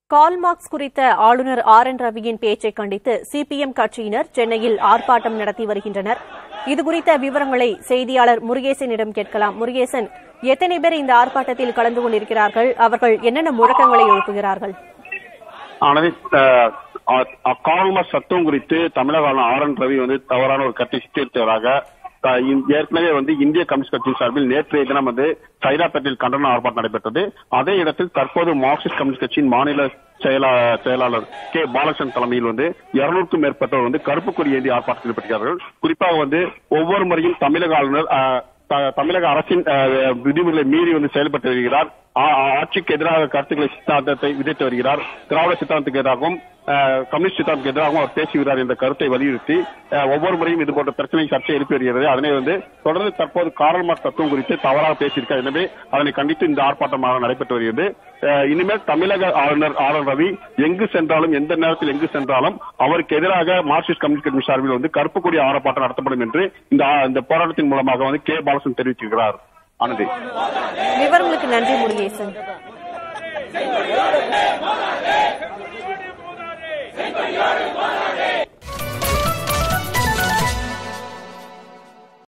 Karl Marx குறித்த ஆளுநர் R N ரவியின் பேச்சை கண்டித்து சிபிஎம் கட்சியினர் சென்னையில் ஆர்ப்பாட்டம் நடத்தி வருகின்றனர் இதுகுறித்த விவரங்களை செய்தியாளர் முருகேசனிடம் கேட்கலாம் முருகேசன் எத்தனை பேர் இந்த ஆர்ப்பாட்டத்தில் கலந்து கொண்டிருக்கிறார்கள் அவர்கள் என்னென்ன முழக்கங்களை எழுப்புகிறார்கள் ஆனது கால்ம சத்துவம் குறித்து தமிழக ஆளுநர் ஆர் என் ரவி வந்து தவறான ஒரு கருத்தை சித்தரித்தவராக த- இந்- ஏற்கனவே வந்து இந்திய கம்யூனிஸ்ட் கட்சி சார்பில் நேற்றைய தினம் வந்து சைதாப்பேட்டில் கண்டன ஆர்ப்பாட்டம் நடைபெற்றது அதே இடத்தில் தற்போது மார்க்சிஸ்ட் கம்யூனிஸ்ட் கட்சியின் மாநில செயலா செயலாளர் கே பாலகிருஷ்ணன் தலைமையில் வந்து இருநூறுக்கும் மேற்பட்டோர் வந்து கருப்பு கொடி ஏந்தி ஆர்ப்பாட்டத்தில் ஈடுபட்டார்கள் குறிப்பாக வந்து ஒவ்வொரு முறையும் தமிழக ஆளுநர் அஹ், த- தமிழக அரசின் அஹ், விதிமுறைகளை மீறி வந்து செயல்பட்டு வருகிறார் ஆ- ஆ- ஆட்சிக்கு எதிராக கருத்துக்களை சித்தாந்தத்தை விதைத்து வருகிறார் திராவிட சித்தாந்தத்துக்கு எதிராகவும் அஹ், கம்யூனிஸ்ட் சித்தாந்தத்துக்கு எதிராகவும் அவர் பேசுகிறார் என்ற கருத்தை வலியுறுத்தி அஹ், ஒவ்வொரு முறையும் இது போன்ற பிரச்சனை சர்ச்சை எழுப்பி வருகிறது அதனை வந்து தொடர்ந்து தற்போது காரல் மார்க்ஸ் தத்துவம் குறித்து தவறாக பேசியிருக்கார் எனவே அதனை கண்டித்து இந்த ஆர்ப்பாட்டமாக நடைபெற்று வருகிறது அஹ், இனிமேல் தமிழக ஆளுநர் ஆர் என் ரவி எங்கு சென்றாலும் எந்த நேரத்தில் எங்கு சென்றாலும் அவருக்கு எதிராக மார்க்சிஸ்ட் கம்யூனிஸ்ட் கட்சி சார்பில் வந்து கருப்பு கொடி ஆர்ப்பாட்டம் நடத்தப்படும் என்று இந்த ஆ- இந்த போராட்டத்தின் மூலமாக வந்து கே பாலசன் தெரிவித்திருக்கிறார் ஆனந்தி விவரங்களுக்கு நன்றி முருகேசன்